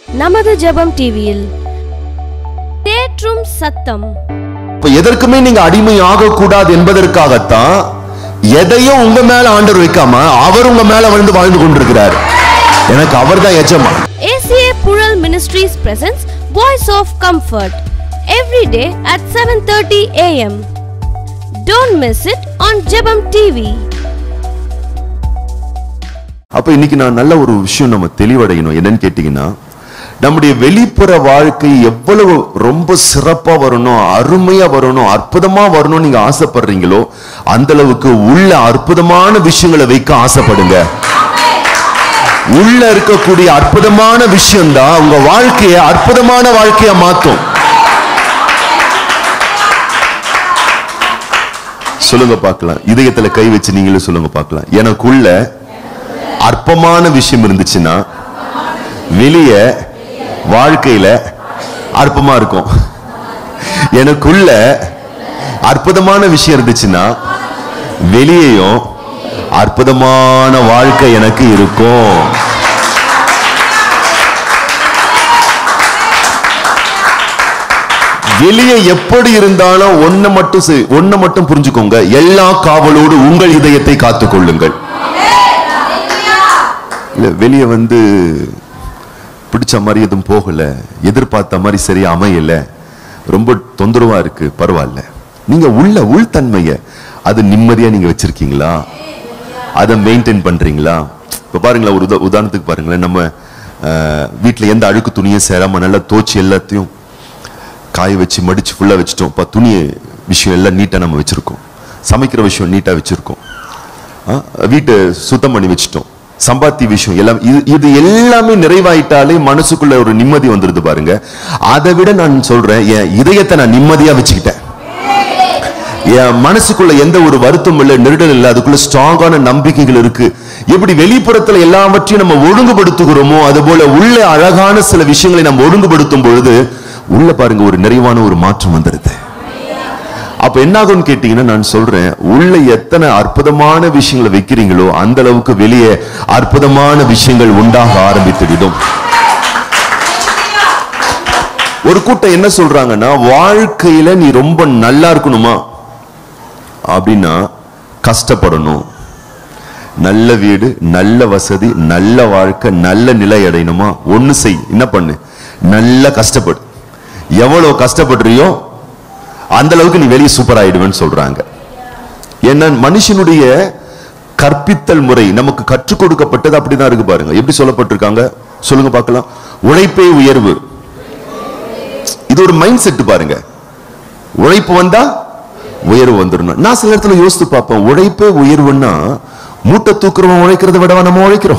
நமது ஜெபம் டிவியில் தேற்றும் சத்தம் இப்ப எதற்குமே நீங்க அடிமை ஆகக்கூடாது என்பதற்காகத்தான் எதையும் உங்க மேல ஆண்டவர் வைக்காம அவர் உங்க மேல வந்து வாழ்ந்து கொண்டிருக்கிறார் எனக்கு அவர்தான் எஜமான் ACA Puzhal ministries presents voice of comfort every day at seven thirty AM don't miss it on Jebam TV அப்ப இன்னைக்கு நான் நல்ல ஒரு விஷயம் நம்ம தெளிவடையணும் என்னன்னு கேட்டீங்கன்னா நம்முடைய வெளிப்புற வாழ்க்கை எவ்வளவு ரொம்ப சிறப்பா வரணும் அருமையா வரணும் அற்புதமா வரணும்னு நீங்க ஆசைப்படுறீங்களோ அந்த அளவுக்கு உள்ள அற்புதமான விஷயங்களை வைக்க ஆசைப்படுங்க உள்ள இருக்கக்கூடிய அற்புதமான விஷயம் தான் உங்க வாழ்க்கைய அற்புதமான வாழ்க்கையா மாத்தும் சொல்லுங்க பார்க்கலாம் இதயத்துல கை வச்சு நீங்களும் சொல்லுங்க பார்க்கலாம் எனக்குள்ள அற்பமான விஷயம் இருந்துச்சுன்னா வெளியே வாழ்க்கையில அற்பமா இருக்கும் எனக்குள்ள அற்புதமான விஷயம் இருந்துச்சுன்னா வெளியேயும் அற்புதமான வாழ்க்கை எனக்கு இருக்கும் வெளியே எப்படி இருந்தாலும் ஒன்ன மட்டும் செய்- ஒன்ன மட்டும் புரிஞ்சுக்கோங்க எல்லா காவலோடு உங்கள் இதயத்தை காத்துக் கொள்ளுங்கள் இல்ல வெளியே வந்து பிடிச்ச மாதிரி எதுவும் போகல எதிர்பார்த்த மாதிரி சரியா அமையல ரொம்ப தொந்தரவா இருக்கு பரவாயில்ல நீங்க உள்ள உள்தன்மைய அது நிம்மதியா நீங்க வச்சிருக்கீங்களா அதை மெயின்டைன் பண்றீங்களா இப்ப பாருங்களேன் ஒரு உதா- உதாரணத்துக்கு பாருங்களேன் நம்ம அஹ், வீட்ல எந்த அழுக்கு துணியும் சேராம நல்லா தோச்சு எல்லாத்தையும் காய வச்சு மடிச்சு ஃபுல்லா வச்சுட்டோம் இப்போ துணி விஷயம் எல்லாம் நீட்டா நம்ம வச்சிருக்கோம் சமைக்கிற விஷயம் நீட்டா வச்சிருக்கோம் ஆ, வீட்டை சுத்தம் பண்ணி வச்சுட்டோம் சம்பாத்தி விஷயம் எல்லாம் இது இது எல்லாமே நிறைவாயிட்டாலே மனசுக்குள்ள ஒரு நிம்மதி வந்துருது பாருங்க அதை விட நான் சொல்றேன் என் இதயத்தை நான் நிம்மதியா வச்சுக்கிட்டேன் என் மனசுக்குள்ள எந்த ஒரு வருத்தம் இல்லை நெருடல் இல்லை அதுக்குள்ள ஸ்ட்ராங்கான நம்பிக்கைகள் இருக்கு எப்படி வெளிப்புறத்துல எல்லாவற்றையும் நம்ம ஒழுங்குபடுத்துகிறோமோ அது போல உள்ள அழகான சில விஷயங்களை நம்ம ஒழுங்குபடுத்தும் பொழுது உள்ள பாருங்க ஒரு நிறைவான ஒரு மாற்றம் வந்துருது அப்ப என்ன ஆகும்னு கேட்டீங்கன்னா நான் சொல்றேன் உள்ள எத்தனை அற்புதமான விஷயங்களை வைக்கிறீங்களோ அந்த அளவுக்கு வெளியே அற்புதமான விஷயங்கள் உண்டாக ஆரம்பித்துவிடும் ஒரு கூட்டம் என்ன சொல்றாங்கன்னா வாழ்க்கையில நீ ரொம்ப நல்லா இருக்கணுமா அப்படின்னா கஷ்டப்படணும் நல்ல வீடு நல்ல வசதி நல்ல வாழ்க்கை நல்ல நிலை அடையணுமா ஒண்ணு செய் என்ன பண்ணு நல்லா கஷ்டப்படு எவ்வளவு கஷ்டப்படுறியோ அந்த அளவுக்கு நீ வெளியே சூப்பர் ஆயிடுவேன்னு சொல்றாங்க ஏன்னா மனுஷனுடைய கற்பித்தல் முறை நமக்கு கற்றுக் கொடுக்கப்பட்டது அப்படிதான் இருக்கு பாருங்க எப்படி சொல்லப்பட்டிருக்காங்க சொல்லுங்க பார்க்கலாம் உழைப்பே உயர்வு இது ஒரு மைண்ட் செட் பாருங்க உழைப்பு வந்தா உயர்வு வந்துடணும் நான் சில இடத்துல யோசித்து பார்ப்பேன் உழைப்பே உயர்வுன்னா மூட்டை தூக்குறவன் உழைக்கிறத விடவா நம்ம உழைக்கிறோம்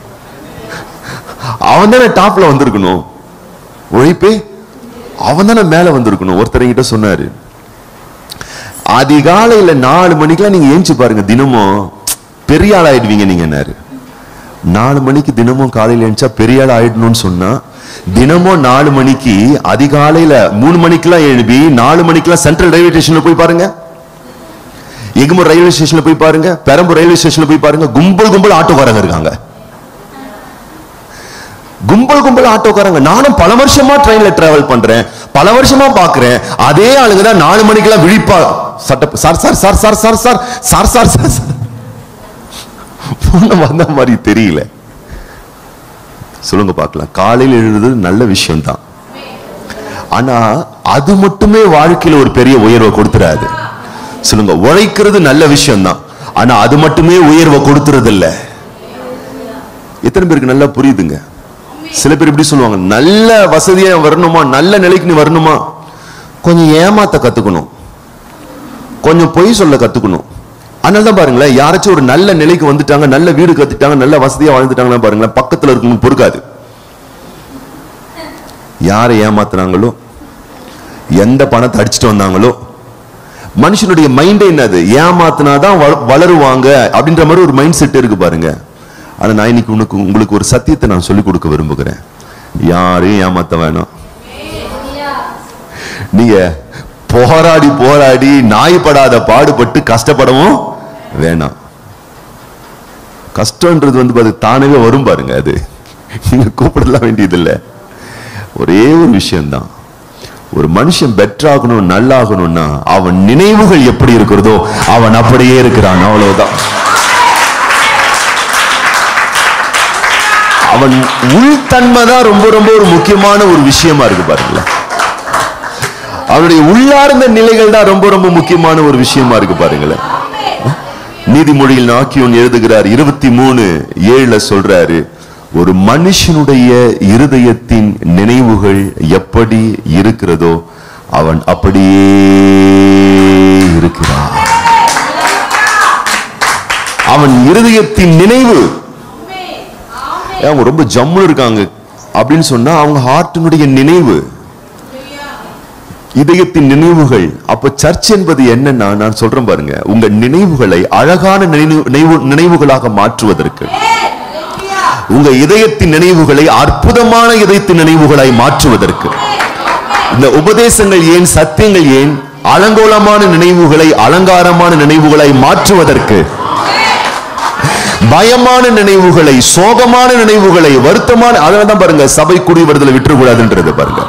அவன் தானே டாப்ல வந்திருக்கணும் உழைப்பே அவன் தானே மேல வந்திருக்கணும் ஒருத்தர் என்கிட்ட சொன்னாரு அதிகாலையில நாலு மணிக்கெல்லாம் நீங்க ஏஞ்சி பாருங்க தினமும் பெரிய ஆள் ஆயிடுவீங்க நீங்க என்னாரு நாலு மணிக்கு தினமும் காலையில எழுந்தா பெரிய ஆள் ஆயிடணும்னு சொன்னா தினமும் நாலு மணிக்கு அதிகாலையில மூணு மணிக்கெல்லாம் எழுப்பி நாலு மணிக்கெல்லாம் சென்ட்ரல் ரயில்வே ஸ்டேஷன்ல போய் பாருங்க எகுமூர் ரயில்வே ஸ்டேஷன்ல போய் பாருங்க பெரம்பூர் ரயில்வே ஸ்டேஷன்ல போய் பாருங்க கும்பல் கும்பல் ஆட்டோக்காரங்க இருக்காங்க கும்பல் கும்பல் ஆட்டோக்காரங்க நானும் பல வருஷமா ட்ரெயின்ல டிராவல் பண்றேன் பல வருஷமா பாக்குறேன் அதே ஆளுங்க தான் நாலு மணிக்கெல்லாம் விழிப்பா சட்ட sir sir sir sir sir sir sir sir sir sir ஒண்ணும் வந்த மாதிரி தெரியல சொல்லுங்க பார்க்கலாம் காலையில் எழுதுறது நல்ல விஷயம் தான் ஆனா அது மட்டுமே வாழ்க்கையில ஒரு பெரிய உயர்வை கொடுத்துறாது சொல்லுங்க உழைக்கிறது நல்ல விஷயம் தான் ஆனா அது மட்டுமே உயர்வை கொடுத்துறது இல்ல எத்தனை பேருக்கு நல்லா புரியுதுங்க சில பேர் இப்படி சொல்லுவாங்க நல்ல வசதியா வரணுமா நல்ல நிலைக்கு நீ வரணுமா கொஞ்சம் ஏமாத்த கத்துக்கணும் கொஞ்சம் பொய் சொல்ல கத்துக்கணும் அதனால தான் பாருங்களேன் யாராச்சும் ஒரு நல்ல நிலைக்கு வந்துட்டாங்க நல்ல வீடு கத்திட்டாங்க நல்ல வசதியா வாழ்ந்துட்டாங்கன்னா பாருங்களேன் பக்கத்துல இருக்கவங்களுக்கு பொறுக்காது யாரை ஏமாத்துனாங்களோ எந்த பணத்தை அடிச்சுட்டு வந்தாங்களோ மனுஷனுடைய மைண்டே என்னது ஏமாத்தினாதான் வள- வளருவாங்க அப்படின்ற மாதிரி ஒரு மைண்ட் செட் இருக்கு பாருங்க ஆனா நான் இன்னைக்கு உனக்கு உங்களுக்கு ஒரு சத்தியத்தை நான் சொல்லிக் கொடுக்க விரும்புகிறேன் யாரையும் ஏமாத்த வேணாம் நீங்க போராடி போராடி நாய்ப்படாத பாடுபட்டு கஷ்டப்படவும் வேணாம் கஷ்டம்ன்றது வந்து அது தானவே வரும் பாருங்க அது நீங்க கூப்பிடலாம் வேண்டியதில்லை ஒரே ஒரு விஷயம்தான் ஒரு மனுஷன் பெட்டராகணும் நல்லாகணும்னா அவன் நினைவுகள் எப்படி இருக்கிறதோ அவன் அப்படியே இருக்கிறான் அவ்வளவுதான் அவன் உள்தன்மை தான் ரொம்ப ரொம்ப ஒரு முக்கியமான ஒரு விஷயமா இருக்கு பாருங்களேன் அவனுடைய உள்ளார்ந்த நிலைகள் தான் ரொம்ப ரொம்ப முக்கியமான ஒரு விஷயமா இருக்கு பாருங்களேன் நீதிமொழியில் நாக்கியோன் எழுதுகிறார் இருபத்தி மூணு ஏழுல சொல்றாரு ஒரு மனுஷனுடைய இருதயத்தின் நினைவுகள் எப்படி இருக்கிறதோ அவன் அப்படியே இருக்கிறான் அவன் இருதயத்தின் நினைவு ஏன் அவங்க ரொம்ப ஜம்முன்னு இருக்காங்க அப்படின்னு சொன்னா அவங்க ஹார்ட்டினுடைய நினைவு இதயத்தின் நினைவுகள் அப்ப சர்ச் என்பது என்னன்னா நான் சொல்றேன் பாருங்க உங்க நினைவுகளை அழகான நினைவு நினைவு- நினைவுகளாக மாற்றுவதற்கு உங்க இதயத்தின் நினைவுகளை அற்புதமான இதயத்தின் நினைவுகளாய் மாற்றுவதற்கு இந்த உபதேசங்கள் ஏன் சத்தியங்கள் ஏன் அலங்கோலமான நினைவுகளை அலங்காரமான நினைவுகளாய் மாற்றுவதற்கு பயமான நினைவுகளை சோகமான நினைவுகளை வருத்தமான அதனாலதான் பாருங்க சபை குடி வருதலை விட்டுறக்கூடாதுன்றது பாருங்க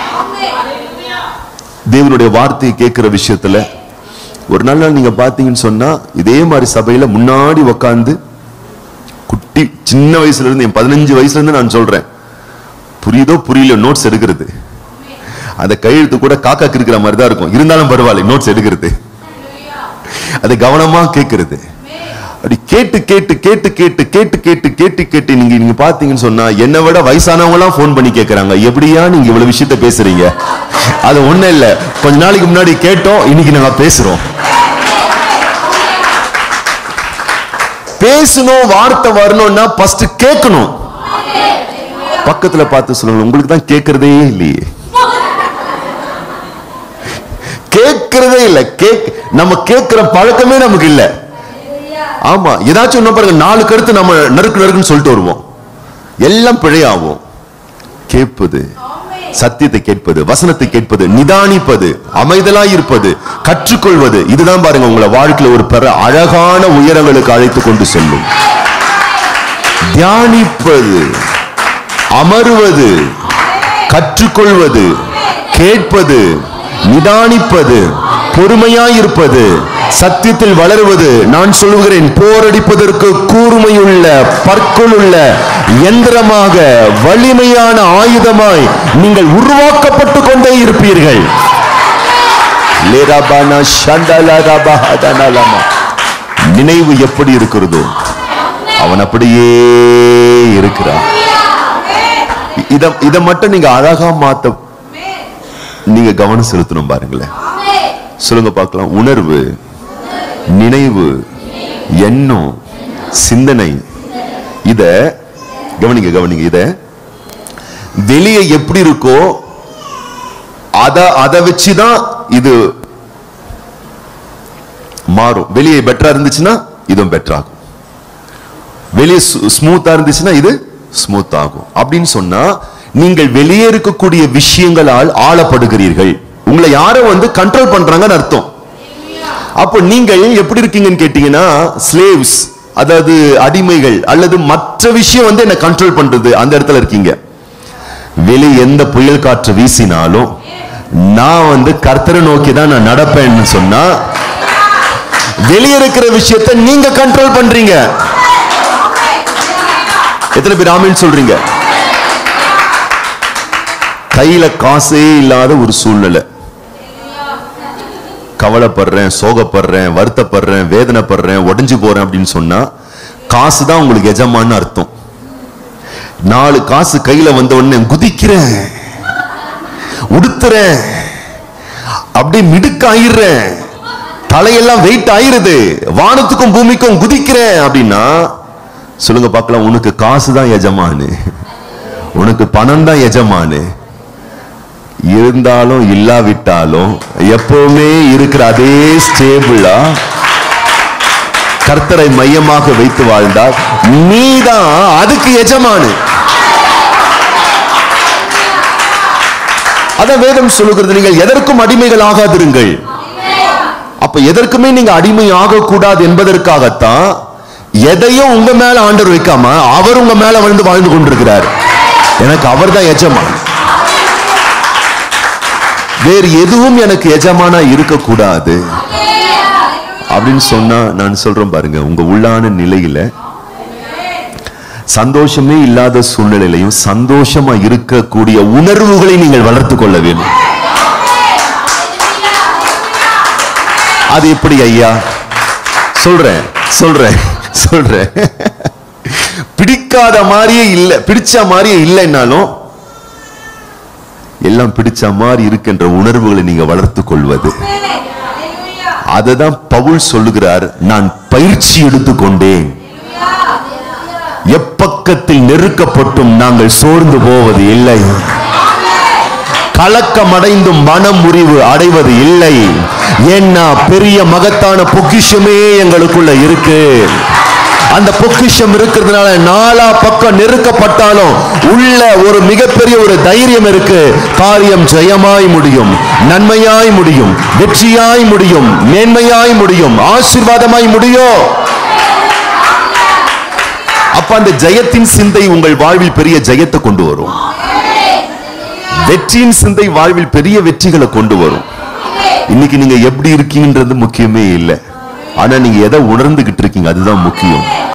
தேவனுடைய வார்த்தையை கேட்கிற விஷயத்துல ஒரு நாள் நாள் நீங்க பாத்தீங்கன்னு சொன்னா இதே மாதிரி சபையில முன்னாடி உக்காந்து குட்டி சின்ன வயசுல இருந்து என் பதினஞ்சு வயசுல இருந்து நான் சொல்றேன் புரியுதோ புரியல நோட்ஸ் எடுக்கிறது அந்த கையெழுத்து கூட காக்கா இருக்கிற மாதிரி தான் இருக்கும் இருந்தாலும் பரவாயில்ல நோட்ஸ் எடுக்கிறது அதை கவனமா கேட்கிறது அப்படி கேட்டு கேட்டு கேட்டு கேட்டு கேட்டு கேட்டு கேட்டு கேட்டு நீங்க நீங்க பாத்தீங்கன்னு சொன்னா என்னை விட வயசானவங்க எல்லாம் போன் பண்ணி கேக்குறாங்க எப்படியா நீங்க இவ்வளவு விஷயத்த பேசுறீங்க அது ஒண்ணு இல்ல கொஞ்ச நாளைக்கு முன்னாடி கேட்டோம் இன்னைக்கு நாங்க பேசுறோம் பேசணும் வார்த்தை வரணும்னா ஃபர்ஸ்ட் கேட்கணும் பக்கத்துல பார்த்து சொல்லுங்க உங்களுக்கு தான் கேட்கறதே இல்லையே கேட்கறதே இல்ல கேக் நம்ம கேட்கிற பழக்கமே நமக்கு இல்ல ஆமா ஏதாச்சும் ஒண்ணு பாருங்க நாலு கருத்து நம்ம நறுக்கு நறுக்குன்னு சொல்லிட்டு வருவோம் எல்லாம் பிழையாகும் கேட்பது சத்தியத்தை கேட்பது வசனத்தை கேட்பது நிதானிப்பது அமைதலாய் இருப்பது கற்றுக்கொள்வது இதுதான் பாருங்க உங்களை வாழ்க்கையில ஒரு பெற அழகான உயரங்களுக்கு அழைத்து கொண்டு செல்லும் தியானிப்பது அமருவது கற்றுக்கொள்வது கேட்பது நிதானிப்பது பொறுமையாயிருப்பது சத்தியத்தில் வளருவது நான் சொல்லுகிறேன் போரடிப்பதற்கு கூர்மையுள்ள பற்களுள்ள எந்திரமாக வலிமையான ஆயுதமாய் நீங்கள் உருவாக்கப்பட்டு கொண்டே இருப்பீர்கள் லேராபானா ஷண்டலரபஹதனலமா. நினைவு எப்படி இருக்கிறதோ அவன் அப்படியே இருக்கிறான் இத இத மட்டும் நீங்க அழகா மாத்த நீங்க கவனம் செலுத்தணும் பாருங்களேன் சொல்லுங்க பார்க்கலாம் உணர்வு நினைவு எண்ணம் சிந்தனை இத கவனிங்க கவனிங்க இத வெளியே எப்படி இருக்கோ அத அதை வச்சுதான் இது மாறும் வெளியே பெட்டரா இருந்துச்சுன்னா இதுவும் பெட்டர் ஆகும் வெளியே ஸ்மூத்தா இருந்துச்சுன்னா இது ஸ்மூத் ஆகும் அப்படின்னு சொன்னா நீங்கள் வெளியே இருக்கக்கூடிய விஷயங்களால் ஆளப்படுகிறீர்கள் உங்களை யாரோ வந்து கண்ட்ரோல் பண்றாங்கன்னு அர்த்தம் அப்போ நீங்கள் எப்படி இருக்கீங்கன்னு கேட்டீங்கன்னா ஸ்லேவ்ஸ் அதாவது அடிமைகள் அல்லது மற்ற விஷயம் வந்து என்ன கண்ட்ரோல் பண்றது அந்த இடத்துல இருக்கீங்க வெளியே எந்த புயல் காற்று வீசினாலும் நான் வந்து கர்த்தரை நோக்கி தான் நான் நடப்பேன்னு சொன்னா வெளியே இருக்கிற விஷயத்தை நீங்க கண்ட்ரோல் பண்றீங்க எத்தனை பேர் ஆமீன் சொல்றீங்க கையில காசே இல்லாத ஒரு சூழ்நிலை கவலைப்படுறேன் சோகப்படுறேன் வருத்தப்படுறேன் வேதனைப்படுறேன் உடைஞ்சு போறேன் அப்படின்னு சொன்னா காசு தான் உங்களுக்கு எஜமான்னு அர்த்தம் நாலு காசு கையில வந்த உடனே குதிக்கிறேன் உடுத்துறேன் அப்படியே மிடுக்க ஆயிடுறேன் தலையெல்லாம் வெயிட் ஆயிருது வானத்துக்கும் பூமிக்கும் குதிக்கிறேன் அப்படின்னா சொல்லுங்க பார்க்கலாம் உனக்கு காசு தான் எஜமானு உனக்கு பணம் தான் எஜமானு இருந்தாலும் இல்லாவிட்டாலும் எப்பவுமே இருக்கிற அதே ஸ்டேபிளா கர்த்தரை மையமாக வைத்து வாழ்ந்தால் நீதான் அதுக்கு எஜமானு அதான் வேதம் சொல்லுகிறது நீங்கள் எதற்கும் அடிமைகள் ஆகாதிருங்கள் அப்ப எதற்குமே நீங்க அடிமை ஆகக்கூடாது என்பதற்காகத்தான் எதையும் உங்க மேல ஆண்டவர் வைக்காம அவர் உங்க மேல வந்து வாழ்ந்து கொண்டிருக்கிறார் எனக்கு அவர் தான் எஜமான் வேறு எதுவும் எனக்கு எஜமானா இருக்கக்கூடாது அப்படின்னு சொன்னா நான் சொல்றேன் பாருங்க உங்க உள்ளான நிலையில சந்தோஷமே இல்லாத சூழ்நிலையிலையும் சந்தோஷமா இருக்கக்கூடிய உணர்வுகளை நீங்கள் வளர்த்துக் கொள்ள வேண்டும் அது எப்படி ஐயா சொல்றேன் சொல்றேன் சொல்றேன் பிடிக்காத மாதிரியே இல்ல பிடிச்ச மாதிரியே இல்லைன்னாலும் எல்லாம் பிடிச்ச மாதிரி இருக்கின்ற உணர்வுகளை நீங்க வளர்த்துக் கொள்வது அததான் பவுல் சொல்லுகிறார் நான் பயிற்சி எடுத்துக்கொண்டேன் எப்பக்கத்தில் நெருக்கப்பட்டும் நாங்கள் சோர்ந்து போவது இல்லை கலக்கமடைந்தும் மனம் முறிவு அடைவது இல்லை ஏன்னா பெரிய மகத்தான பொக்கிஷமே எங்களுக்குள்ள இருக்கு அந்த பொக்கிஷம் இருக்கிறதுனால நாலா பக்கம் நெருக்கப்பட்டாலும் உள்ள ஒரு மிகப்பெரிய ஒரு தைரியம் இருக்கு காரியம் ஜெயமாய் முடியும் நன்மையாய் முடியும் வெற்றியாய் முடியும் மேன்மையாய் முடியும் ஆசீர்வாதமாய் முடியும் அப்ப அந்த ஜெயத்தின் சிந்தை உங்கள் வாழ்வில் பெரிய ஜெயத்தை கொண்டு வரும் வெற்றியின் சிந்தை வாழ்வில் பெரிய வெற்றிகளை கொண்டு வரும் இன்னைக்கு நீங்க எப்படி இருக்கீங்கன்றது முக்கியமே இல்லை ஆனா நீங்க எதை உணர்ந்துகிட்டு இருக்கீங்க அதுதான் முக்கியம்